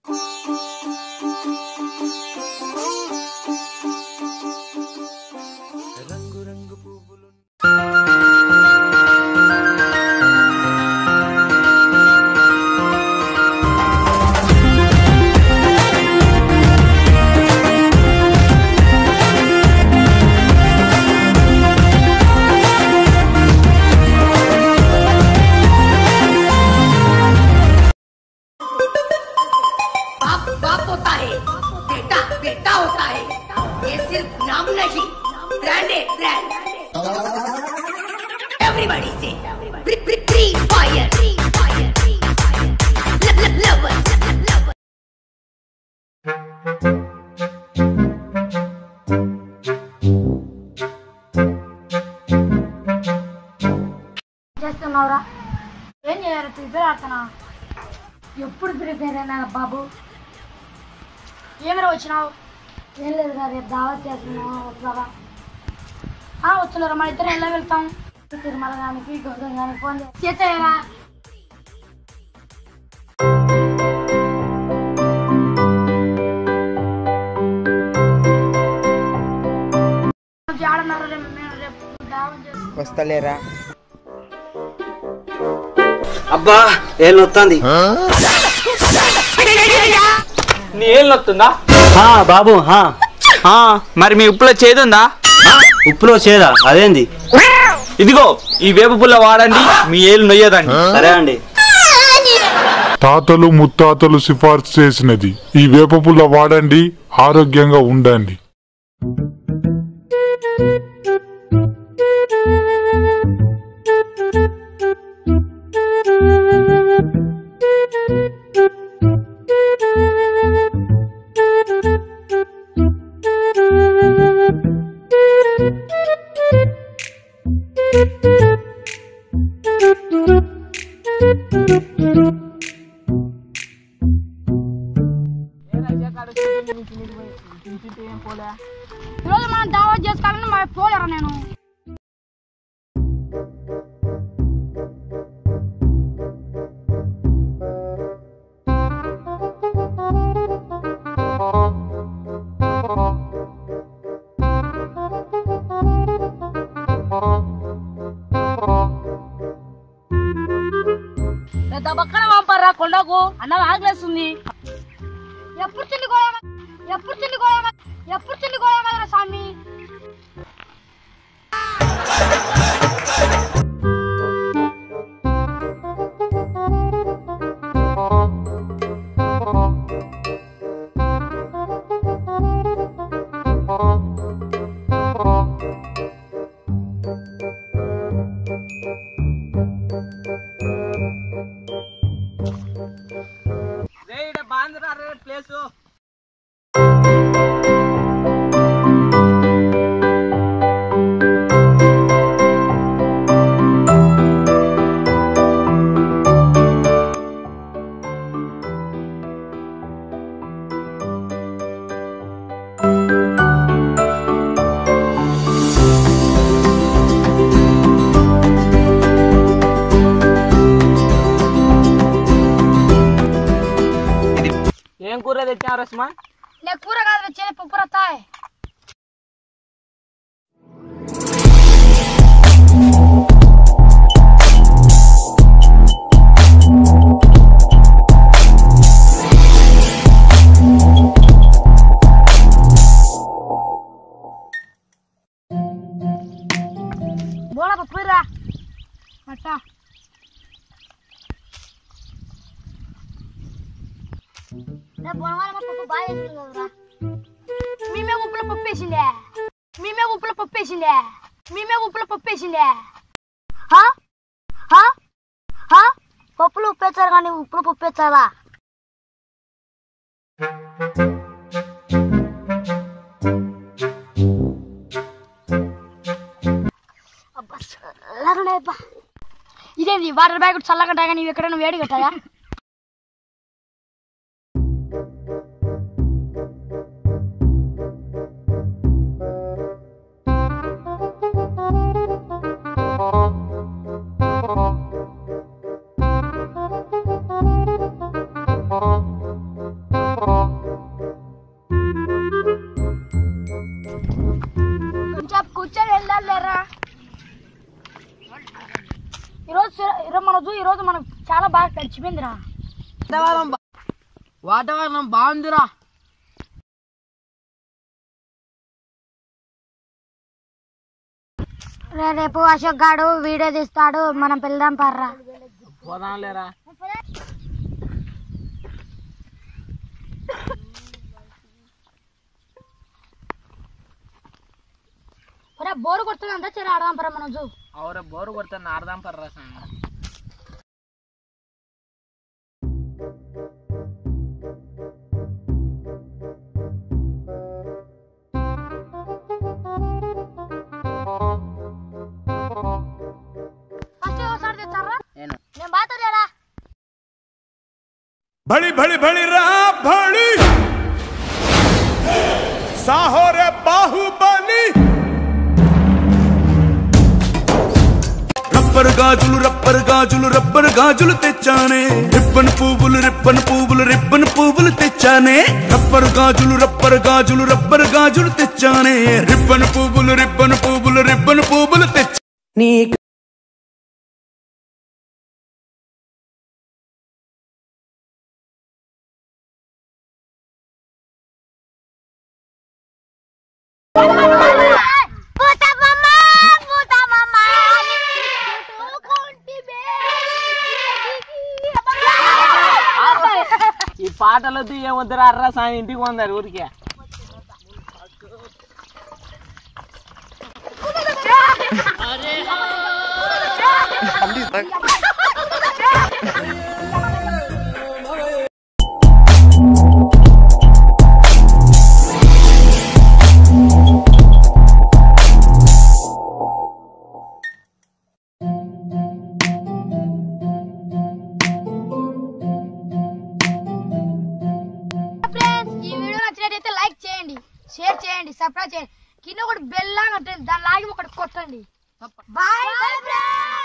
बाप बाप होता है बेटा बेटा होता है ये सिर्फ नाम नहीं ब्रांड है ब्रांड एवरीबॉडी से free fire free fire free fire lover lover చేస్తున్నావురా ఏం చేయాలి ప్రిపేర్ ఆడుతున్నా ఎప్పుడు ప్రిపేర్ అయినా బాబు ఏమరా వచ్చినావు ఏం లేదు రా రేపు దావత్ చేస్తున్నావు వస్తావా వస్తున్నారా మన ఇద్దరం ఎలా వెళ్తాం తిరుమల గానికి గౌతమ్ గానికి ఫోన్ చేసేయరా ఆడన్నారు రేపు మేము రేపు దావత్ చేస్తాం వస్తలేరా అబ్బా ఏం వస్తుంది నీ ఏం నొత్తుందా బాబు హా. ఆ, మరి మీ ఉప్పులో చేదుందా ఉప్పులో చేదా అదేంది ఇదిగో ఈ వేప పుల్ల వాడండి మీ ఏలు నొయ్యదండి సరే అండి తాతలు ముత్తాతలు సిఫార్సు చేసినది ఈ వేపపుల్ల వాడండి ఆరోగ్యంగా ఉండండి ఈరోజు మనం దావత్ చేసుకోవాలని మా పోలేరా నేను పెద్ద పక్కన పంపర్రా కొండకు అన్నం ఆగలేస్తుంది ఎప్పుడు తిండి కోయమ ఎప్పుడు తిండి కోయమ ఎప్పుడు తిండి కోయమరా స్వామి ప్లేసు ఏం కూర తెచ్చావు రస్మాన్ లే కూర కాదు వచ్చేది పప్పు రత్తాయ్ బోడా పప్పు రా అట్టా మేమే ఉప్పులో పప్పు వేసిందే మేమే ఉప్పులో పప్పు వేసిందే మేమే ఉప్పులో పప్పు వేసిందే హా? హా? హా? పప్పులు ఉప్పేస్తారు కానీ ఉప్పులో పప్పు వేస్తారా అబ్బా చల్లగా ఉన్నాయి అబ్బా. ఇదేంది వాటర్ బ్యాగ్ చల్లగా ఉంటాయి కానీ ఇవి ఎక్కడైనా వేడి కట్టాయా గడిచిపోయిందిరా వాతావరణం బా- వాతావరణం బాగుందిరా రే రేపు అశోక్ గాడు వీడియో తీస్తాడు మనం పిల్దాం పర్రా పోదాం లేరా ఒరే బోరు కొడుతుంది అంతా చెరు ఆడదాం పర్రా మనం చూ అవరే బోరు కొడితే నారదాం పర్రా సాంగ ఫస్ట్ ఒకసారి తెచ్చారా నేను నేను బాతలేరా भली भली भली रा भली साहो रे बाहुबली రబ్బర్ గాజులు రబ్బర్ గాజులు రబ్బర్ గాజులు తెచ్చానే రిబ్బన్ పువ్వులు రిబ్బన్ పువ్వులు రిబ్బన్ పువ్వులు తెచ్చానే రబ్బర్ గాజులు రబ్బర్ గాజులు రబ్బర్ గాజులు తెచ్చానే రిబ్బన్ పువ్వులు రిబ్బన్ పువ్వులు రిబ్బన్ పువ్వులు తెచ్చా పోతామమ్మ పోతామమ్మ చుట్టుకుంటి ఈ పాటలతో ఏమొద్దురా అర్రా సాయం ఇంటికి పొందారు ఊరికే ఫ్రెండ్స్ ఈ వీడియో నచ్చినట్టయితే లైక్ చేయండి షేర్ చేయండి సబ్స్క్రైబ్ చేయండి కింద ఒకటి బెల్ లాగా ఉంటుంది దాని లాగి ఒకటి కొట్టండి బాయ్ బాయ్ ఫ్రెండ్స్